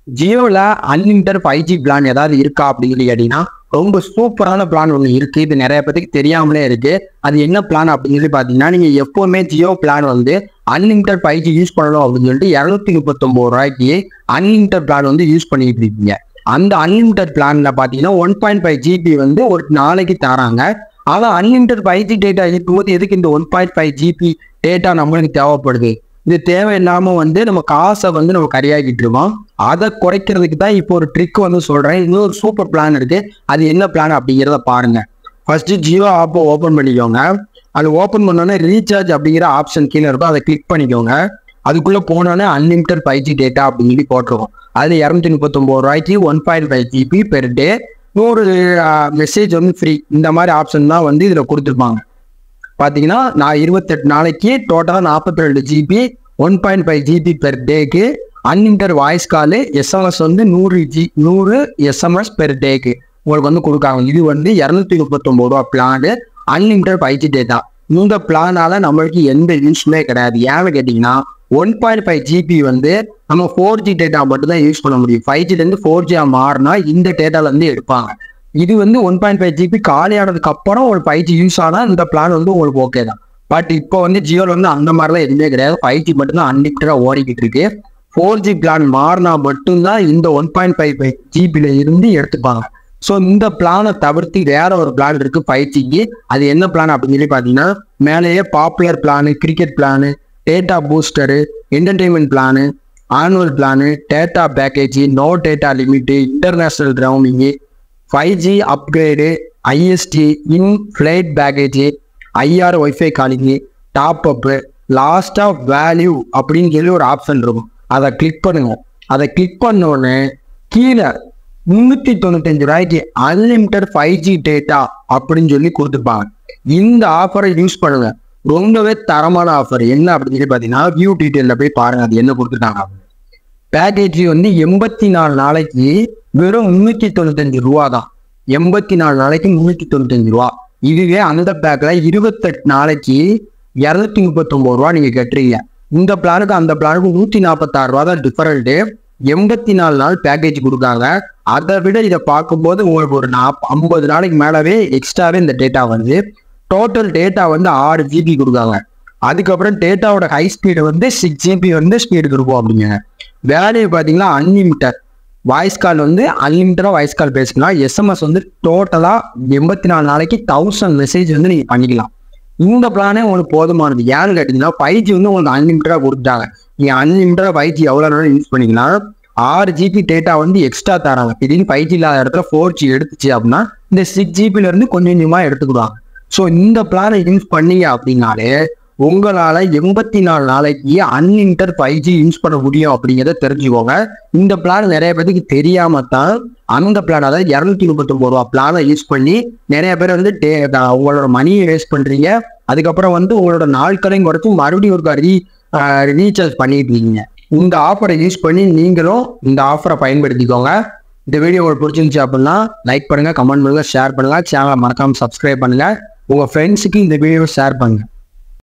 ஜியோவில் unlimited five G plan ஏதாவது இருக்கா அப்படின்னு சொல்லி கேட்டீங்கன்னா ரொம்ப சூப்பரான பிளான் ஒன்று இருக்கு இது நிறைய பேருக்கு தெரியாமலே இருக்கு அது என்ன பிளான் அப்படின்னு சொல்லி பார்த்தீங்கன்னா நீங்கள் எப்போவுமே ஜியோ பிளான் வந்து அன்லிமிட்டட் ஃபைவ் ஜி யூஸ் பண்ணணும் அப்படின்னு சொல்லிட்டு இரநூத்தி முப்பத்தொம்பது ரூபாய்க்கு அன்லிமிட்டட் பிளான் வந்து யூஸ் பண்ணிட்டு இருக்கீங்க அந்த அன்லிமிட்டட் பிளான்ல பார்த்தீங்கன்னா ஒன் பாயிண்ட் ஃபைவ் ஜிபி வந்து ஒரு நாளைக்கு தராங்க ஆனால் அன்லிமிட்டட் ஃபைவ் ஜி டேட்டா இருக்கும்போது எதுக்கு இந்த one point five GB data நம்மளுக்கு தேவைப்படுது இது தேவையில்லாம வந்து நம்ம காசை வந்து நம்ம கரையாக்கிட்டு இருக்கோம் அதை குறைக்கிறதுக்கு தான் இப்போ ஒரு ட்ரிக் வந்து சொல்றேன் இன்னொரு சூப்பர் பிளான் இருக்கு அது என்ன பிளான் அப்படிங்கிறத பாருங்க ஃபர்ஸ்ட் ஜியோ ஆப்பை ஓப்பன் பண்ணிக்கோங்க அது ஓப்பன் பண்ணோன்னே ரீசார்ஜ் அப்படிங்கிற ஆப்ஷன் கீழே இருக்கும் அதை கிளிக் பண்ணிக்கோங்க அதுக்குள்ள போனோன்னே அன்லிமிட்டட் ஃபைவ் ஜி டேட்டா அப்படின்னு சொல்லி போட்டிருக்கோம் அது இரநூத்தி முப்பத்தொம்பது ரூபாய்க்கு one point five GB per day நூறு மெசேஜ் வந்து ஃப்ரீ இந்த மாதிரி ஆப்ஷன் தான் வந்து இதில் கொடுத்துருப்பாங்க பார்த்தீங்கன்னா நான் இருபத்தெட்டு நாளைக்கு டோட்டலாக நாற்பத்தி ரெண்டு GB one point five GB per டேக்கு அன்லிமிட்டட் வாய்ஸ் காலு எஸ்எம்எஸ் வந்து நூறு ஜி நூறு எஸ்எம்எஸ் பெர் டேக்கு உங்களுக்கு வந்து கொடுக்காங்க இது வந்து இரநூத்தி முப்பத்தொம்பது ரூபா plan unlimited five G data இந்த பிளானால நம்மளுக்கு எந்த யூஸ்மே கிடையாது ஏன்னு கேட்டிங்கன்னா ஒன் பாயிண்ட் ஃபைவ் ஜிபி வந்து நம்ம ஃபோர் ஜி டேட்டா மட்டும் தான் யூஸ் பண்ண முடியும் ஃபைவ் ஜிலேருந்து ஃபோர் ஜியாக மாறினா இந்த டேட்டாலேருந்து எடுப்பாங்க இது வந்து ஒன் பாயிண்ட் ஃபைவ் ஜிபி காலியானதுக்கு அப்புறம் ஒரு ஃபைவ் ஜி யூஸ் ஆனால் இந்த பிளான் வந்து உங்களுக்கு ஓகே தான் பட் இப்போ வந்து ஜியோவில் வந்து அந்த மாதிரிலாம் எதுவுமே கிடையாது ஃபைவ் ஜி மட்டும் தான் அன்லிமிட்டடாக ஓடிக்கிட்டு இருக்கு ஃபோர் ஜி பிளான் மாறினா மட்டும்தான் இந்த ஒன் பாயிண்ட் ஃபைவ் ஃபைவ் ஜிபியில் இருந்து எடுத்துப்பாங்க ஸோ இந்த பிளானை தவிர்த்து வேற ஒரு பிளான் இருக்கு ஃபைவ் ஜிக்கு அது என்ன பிளான் அப்படின்னு சொல்லி பார்த்தீங்கன்னா மேலேயே popular plan cricket plan data booster entertainment plan annual plan data package no data limit international roaming five G upgrade ISD in flight package IR wifi calling top up last of value அப்படின்னு சொல்லி ஒரு option இருக்கும் அதை click பண்ணுங்க அதை click பண்ண உடனே கீழே முந்நூற்றி தொண்ணூத்தஞ்சு ரூபாய்க்கு அன்லிமிட்டட் ஃபைவ் ஜி டேட்டா அப்படின்னு சொல்லி கொடுத்துருப்பாங்க இந்த ஆஃபரை யூஸ் பண்ணுங்க ரொம்பவே தரமான ஆஃபர் என்ன அப்படின்னு சொல்லி பார்த்தீங்கன்னா வியூ டீட்டெயிலில் போய் பாருங்க அது என்ன கொடுத்துருக்காங்க அப்படின்னு பேக்கேஜ் வந்து எண்பத்தி நாலு நாளைக்கு வெறும் முன்னூத்தி தொண்ணூத்தஞ்சு ரூபா தான் எண்பத்தி நாலு நாளைக்கு முன்னூத்தி தொண்ணூத்தஞ்சு ரூபா இதுவே அந்த பேக்ல இருபத்தெட்டு நாளைக்கு இரநூத்தி முப்பத்தொன்பது ரூபா நீங்க கட்டுறீங்க இந்த பிளானுக்கு அந்த பிளானுக்கு நூத்தி நாற்பத்தாறு ரூபா தான் டிஃபரெண்ட் எண்பத்தி நாலு நாள் பேக்கேஜ் கொடுக்காங்க அதை விட இதை பார்க்கும்போது உங்களுக்கு ஒரு நாப் ஐம்பது நாளைக்கு மேலவே எக்ஸ்ட்ராவே இந்த டேட்டா வந்து டோட்டல் டேட்டா வந்து ஆறு ஜிபி கொடுக்காங்க அதுக்கப்புறம் டேட்டாவோட ஹை ஸ்பீடு வந்து சிக்ஸ் ஜிபி வந்து ஸ்பீடு கொடுப்போம் அப்படிங்க வேல்யூ பார்த்தீங்கன்னா அன்லிமிட்டட் வாய்ஸ் கால் வந்து அன்லிமிட்டடாக வாய்ஸ் கால் பேசிக்கலாம் எஸ்எம்எஸ் வந்து டோட்டலாக எண்பத்தி நாலு நாளைக்கு தௌசண்ட் மெசேஜ் வந்து நீங்கள் பண்ணிக்கலாம் இந்த பிளானே உங்களுக்கு போதுமானது ஏன்னு கேட்டிங்கன்னா ஃபைவ் ஜி வந்து உங்களுக்கு அன்லிமிட்டடாக கொடுத்தாங்க நீங்கள் அன்லிமிட்டடாக ஃபைவ் ஜி எவ்வளோ நேரம் யூஸ் பண்ணிக்கலாம் ஆறு ஜிபி டேட்டா வந்து எக்ஸ்ட்ரா தராங்க திடீர்னு ஃபைவ் ஜி இல்லாத இடத்துல ஃபோர் ஜி எடுத்துச்சு அப்படின்னா இந்த சிக்ஸ் ஜிபிலேருந்து கொஞ்சம் கொஞ்சமாக எடுத்துக்கிடுவாங்க ஸோ இந்த பிளானை யூஸ் பண்ணீங்க அப்படின்னாலே உங்களால எண்பத்தி நாலு நாளைக்கு அன்லிமிட்டட் ஃபைவ் ஜி யூஸ் பண்ண முடியும் அப்படிங்கிறத தெரிஞ்சுக்கோங்க இந்த பிளான் நிறைய பேருக்கு தெரியாம தான் அந்த பிளான் அதாவது இரநூத்தி முப்பத்தொம்பது ரூபா பிளானை யூஸ் பண்ணி நிறைய பேர் வந்து டே உங்களோட மணியை வேஸ்ட் பண்றீங்க அதுக்கப்புறம் வந்து உங்களோட நாட்களையும் குறைச்சி மறுபடியும் ஒரு ரீ ரீசார்ஜ் பண்ணிட்டு இருக்கீங்க இந்த ஆஃபரை யூஸ் பண்ணி நீங்களும் இந்த ஆஃபரை பயன்படுத்திக்கோங்க இந்த வீடியோ உங்களுக்கு பிடிச்சிருந்துச்சு அப்படின்னா லைக் பண்ணுங்க கமெண்ட் பண்ணுங்க ஷேர் பண்ணுங்க சேனலை மறக்காம சப்ஸ்கிரைப் பண்ணுங்க உங்க ஃப்ரெண்ட்ஸுக்கு இந்த வீடியோவை ஷேர் பண்ணுங்க